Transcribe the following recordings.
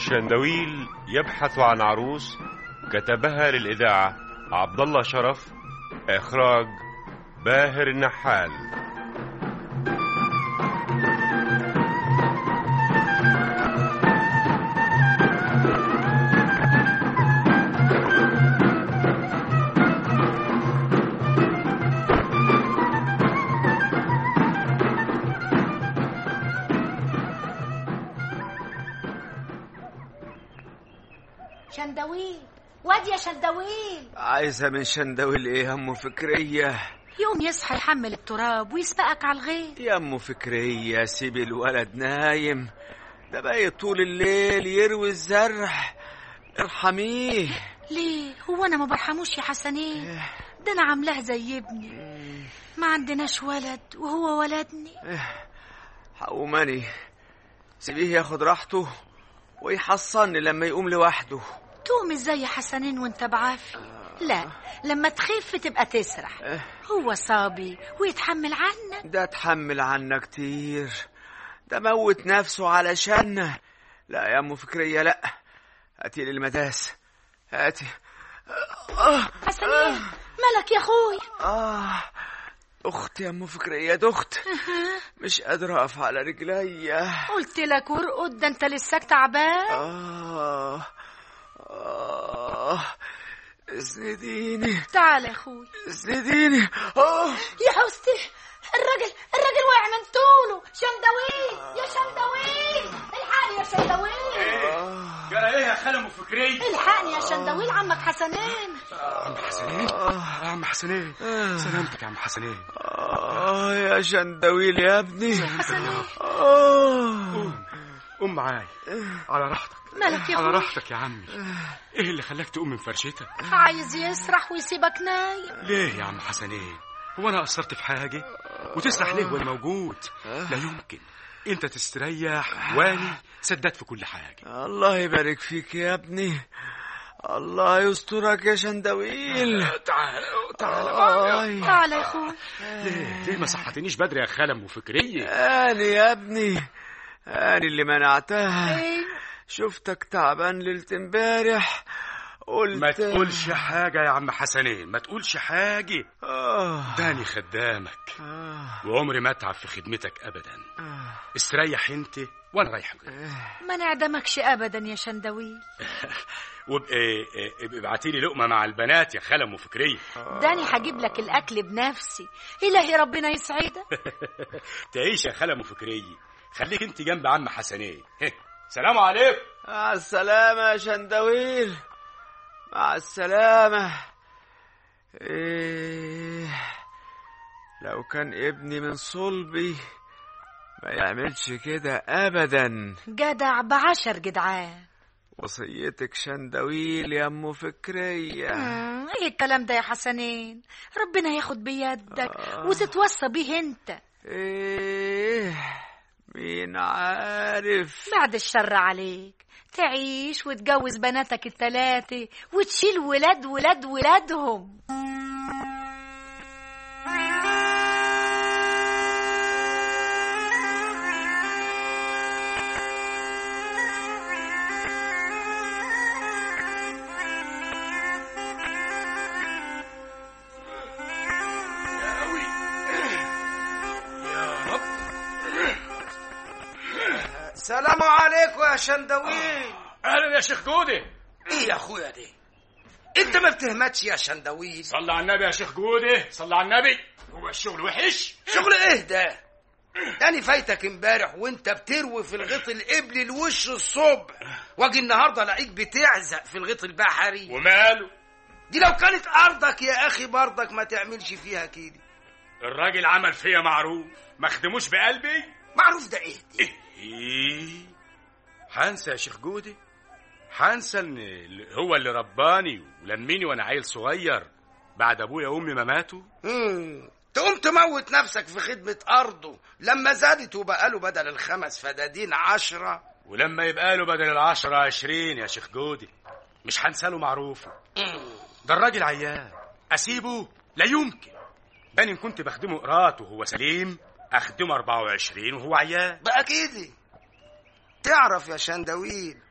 شندويل يبحث عن عروس كتبها للإذاعة عبد الله شرف إخراج باهر النحال شندويل واد يا شندويل عايزة من شندويل ايه يا ام فكرية يوم يصحى يحمل التراب ويسبقك على الغيط يا ام فكرية سيبي الولد نايم ده بقى طول الليل يروي الزرع ارحميه ليه هو انا ما برحموش يا حسنين ده انا عاملاه زي ابني ما عندناش ولد وهو ولدني حقوماني سيبيه ياخد راحته ويحصني لما يقوم لوحده تقوم ازاي يا حسنين وانت بعافي لا لما تخف تبقى تسرح هو صابي ويتحمل عنك ده اتحمل عنا كتير ده موت نفسه علشان لا يا ام فكرية لا هاتي لي المداس هاتي آه حسنين مالك يا اخوي آه أختي يا أم فكرية دخت مش قادرة أقف على رجليا قلت لك ارقد ده انت لساك تعبان آه آه اسنديني تعال يا اخوي اسنديني آه يا حستي الراجل الراجل وقع من طوله شندويل يا شندويل الحقني يا شندويل جرى ايه يا خالة ام فكرية الحقني يا شندويل عمك حسنين عم حسنين يا عم حسنين سلامتك يا عم حسنين آه يا شندويل يا ابني حسنين آه قوم قوم معايا على راحتك مالك يا على اخوي راحتك يا عمي ايه اللي خلاك تقوم من فرشتك عايز يسرح ويسيبك نايم ليه يا عم حسنين هو انا قصرت في حاجة وتسرح ليه وانا موجود لا يمكن انت تستريح واني سداد في كل حاجة الله يبارك فيك يا ابني الله يسترك يا شندويل تعال تعال آي. تعال يا اخوي ليه ليه ما صحتنيش بدري يا خالة ام فكرية أنا يا ابني أنا اللي منعتها ايه شفتك تعبان ليلة امبارح قلت ما تقولش حاجة يا عم حسنين ما تقولش حاجة آه. داني خدامك آه. وعمري ما اتعب في خدمتك ابدا آه. استريح انت وانا رايح ما نعدمكش ابدا يا شندويل وابقى ابقى ابعتي لي لقمه مع البنات يا خاله ام فكريه داني هجيب لك الاكل بنفسي الهي ربنا يسعدك تعيش يا خاله ام فكريه خليك انت جنب عم حسنين سلام عليكم مع السلامة يا شندويل مع السلامة إيه لو كان ابني من صلبي ما يعملش كده أبدا جدع بعشر جدعان وصيتك شندويل يا أم فكرية مم، ايه الكلام ده يا حسنين ربنا ياخد بيدك وتتوصى بيه انت إيه مين عارف بعد الشر عليك تعيش وتجوز بناتك التلاتة وتشيل ولاد ولاد ولادهم سلام عليكم يا شندويل اهلا يا شيخ جودي ايه يا اخويا دي انت ما بتهمتش يا شندويل صلى على النبي يا شيخ جودي صلى على النبي هو الشغل وحش شغل ايه ده تاني فايتك امبارح وانت بتروي في الغيط القبلي لوش الصبح واجي النهارده الاقيك بتعزق في الغيط البحري وماله دي لو كانت ارضك يا اخي برضك ما تعملش فيها كده الراجل عمل فيا معروف ما خدموش بقلبي معروف ده ايه دي ايه حنسى يا شيخ جودي حنسى ان اللي- هو اللي رباني ولمني وانا عيل صغير بعد ابويا وامي ما ماتوا مم. تقوم تموت نفسك في خدمة أرضه لما زادت وبقى له بدل الخمس فدادين عشرة ولما يبقى له بدل العشرة عشرين يا شيخ جودي مش هنساله معروفه ده الراجل عيان اسيبه لا يمكن ده إن كنت بخدمه قراط وهو سليم اخدمه 24 وهو عيان بقى كده تعرف يا شندويل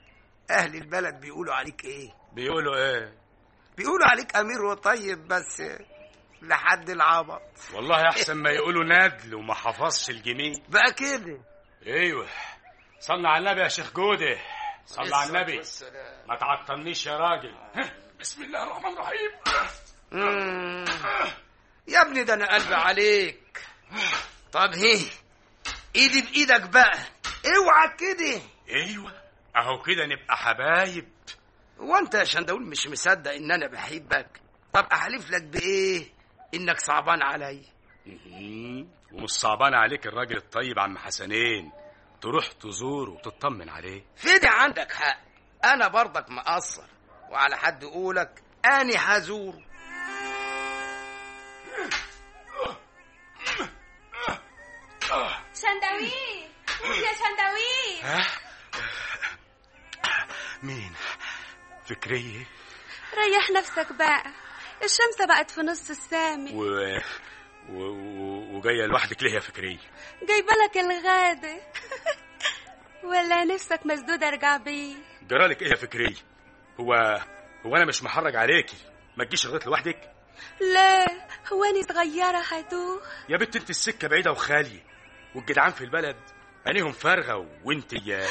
اهل البلد بيقولوا عليك ايه بيقولوا ايه بيقولوا عليك امير وطيب بس لحد العبط والله احسن ما يقولوا ندل وما حفظش الجميل بقى كده ايوه صلى على النبي يا شيخ جودة صلى على النبي والسلام. ما تعطلنيش يا راجل بسم الله الرحمن الرحيم مم. يا ابني ده انا قلبي عليك طب هي ايدي بايدك بقى اوعى كده ايوه اهو كده نبقى حبايب هو انت يا شندول مش مصدق ان انا بحبك طب احلف لك بايه انك صعبان علي مهم. ومش صعبان عليك الراجل الطيب عم حسنين تروح تزوره وتطمن عليه فدي عندك حق انا برضك مقصر وعلى حد قولك اني هزوره شندوي يا شندوي ها مين فكرية ريح نفسك بقى الشمس بقت في نص السامي و... و... و... وجاية لوحدك ليه يا فكرية جايبه لك الغدا ولا نفسك مسدود ارجع بيه جرالك ايه يا فكرية هو هو انا مش محرج عليكي ما تجيش الغيط لوحدك لا هو اني صغيره هتوه يا بنت انت السكة بعيدة وخالية والجدعان في البلد عينيهم فارغة وانت يا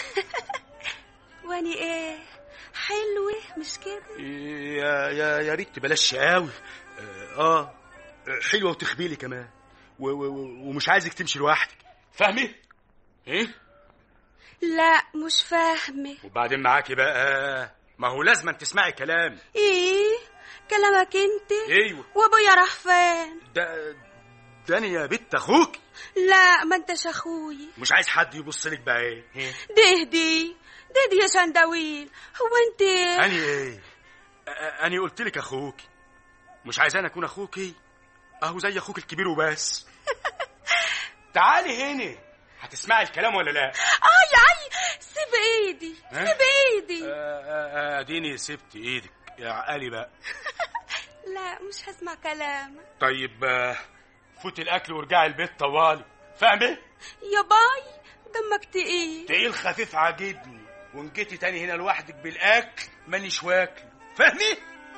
واني ايه حلوه مش كده يا يا يا ريت بلاش شقاوي اه آه، حلوه وتخبيلي كمان و و و- ومش عايزك تمشي لوحدك فاهمه ايه لا مش فاهمه وبعدين معاكي بقى ما هو لازم تسمعي كلامي ايه كلامك انت ايوه وابويا راح فين ده ده أنا يا بنت اخوك لا ما انتش اخوي مش عايز حد يبص لك بقى ايه إيه؟ دهدي دهدي يا شندويل هو انت اني ايه أ- اني قلت لك اخوك مش عايز انا اكون اخوكي اهو زي اخوك الكبير وبس تعالي هنا هتسمعي الكلام ولا لا اي اي سيب ايدي ها؟ سيب ايدي آه، آه، اديني سبت ايدك يا عقلي بقى لا مش هسمع كلامك طيب آه، فوتي الاكل وارجعي البيت طوالي فاهمه يا باي دمك تقيل تقيل خفيف عاجبني وان جيتي تاني هنا لوحدك بالاكل مانيش واكل فاهمه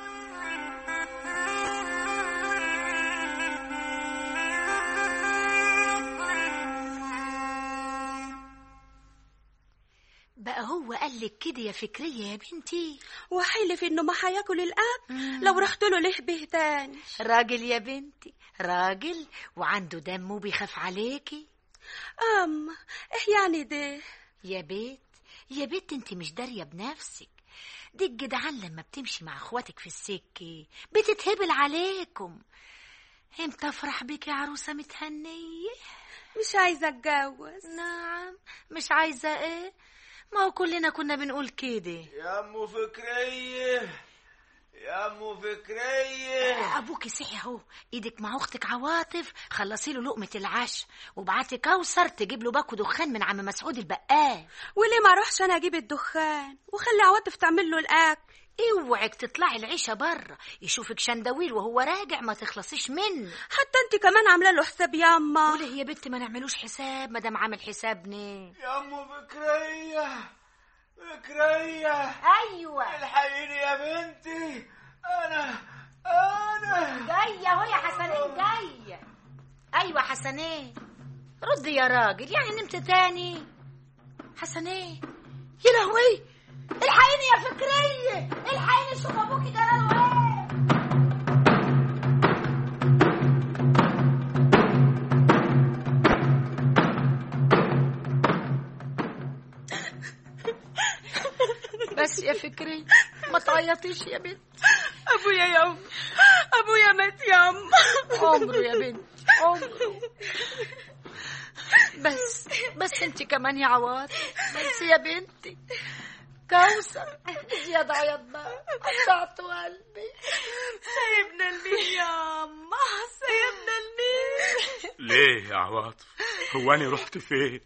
بقى هو قال لك كده يا فكرية يا بنتي وحلف انه ما هياكل الاكل لو رحت له ليه به تاني راجل يا بنتي راجل وعنده دم وبيخاف عليكي اما ايه يعني ده يا بيت يا بيت انت مش دارية بنفسك دي الجدعان لما بتمشي مع اخواتك في السكة بتتهبل عليكم امتى افرح بك يا عروسة متهنية مش عايزه اتجوز نعم مش عايزة ايه ما هو كلنا كنا بنقول كده يا ام فكرية يا ام فكرية ابوكي صحي اهو ايدك مع اختك عواطف خلصي له لقمه العشاء وابعتي كوثر تجيب له باكو دخان من عم مسعود البقال وليه ما اروحش انا اجيب الدخان وخلي عواطف تعمل له الاكل اوعك تطلعي العيشه بره يشوفك شندويل وهو راجع ما تخلصيش منه حتى انت كمان عامله له حساب يا اما وليه يا بنت ما نعملوش حساب ما دام عامل حسابني يا ام فكرية فكرية ايوه الحقيني يا بنتي انا انا جايه اهو يا حسنين جايه ايوه حسنين رد يا راجل يعني نمت تاني حسنين يا لهوي الحقيني يا فكريه الحقيني شوف ابوكي جراله ايه بس يا فكري ما تعيطيش يا بنت ابويا يا ام ابويا مات يا ام عمره يا بنت عمره بس بس انت كمان يا عواطف بس يا بنتي كوثر زيادة عيط بقى قطعت قلبي سايبنا المين يا اما سايبنا المين ليه يا عواطف هو انا رحت فين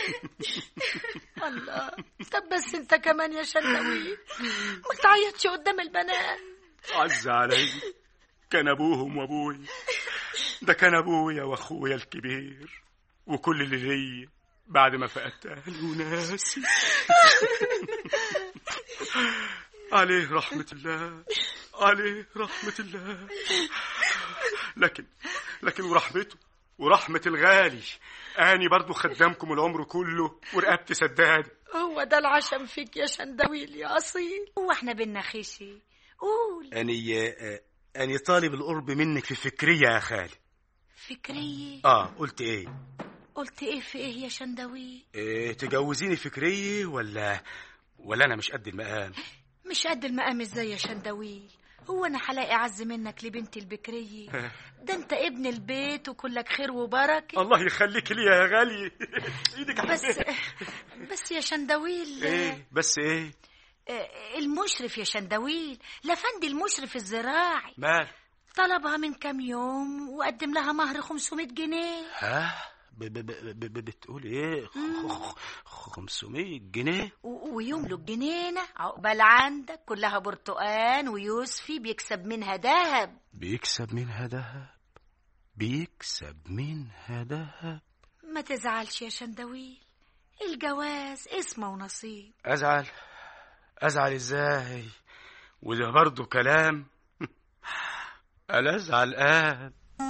الله طب بس انت كمان يا شلوي ما تعيطش قدام البنات عز علي كان ابوهم وابوي ده كان ابويا واخويا الكبير وكل اللي ليا بعد ما فقدت اهلي وناسي عليه رحمة الله عليه رحمة الله لكن لكن ورحمته ورحمة الغالي أني برضو خدامكم العمر كله ورقبتي سداد هو ده العشم فيك يا شندويل يا أصيل هو احنا بينا خشي قول أني أني طالب القرب منك في فكرية يا خالي فكرية آه قلت إيه قلت ايه في ايه يا شندويل إيه تجوزيني فكرية ولا ولا أنا مش قد المقام مش قد المقام ازاي يا شندويل هو انا هلاقي اعز منك لبنتي البكريه ده انت ابن البيت وكلك خير وبركه الله يخليك لي يا غالي ايدك على بس البيت. بس يا شندويل ايه بس ايه آه، المشرف يا شندويل لفندي المشرف الزراعي مال طلبها من كام يوم وقدم لها مهر 500 جنيه ها ب ب ب ب ب بتقول ايه خ- خ- 500 جنيه و- ويملك جنينة عقبال عندك كلها برتقان ويوسفي بيكسب منها ذهب بيكسب منها ذهب بيكسب منها ذهب ما تزعلش يا شندويل الجواز اسمه ونصيب ازعل ازعل ازاي وده برضه كلام انا ازعل الان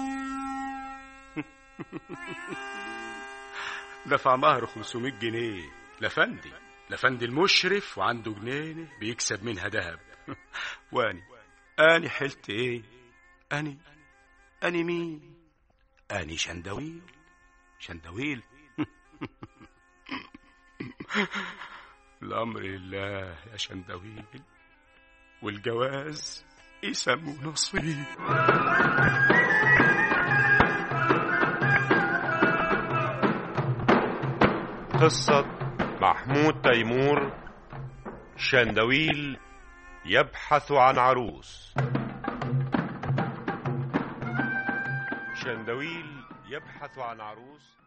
دفع مهر 500 جنيه لفندي لفندي المشرف وعنده جنينه بيكسب منها ذهب واني اني حلت ايه اني اني مين اني شندويل شندويل الأمر لله يا شندويل والجواز اسم ونصيب قصة محمود تيمور شندويل يبحث عن عروس شندويل يبحث عن عروس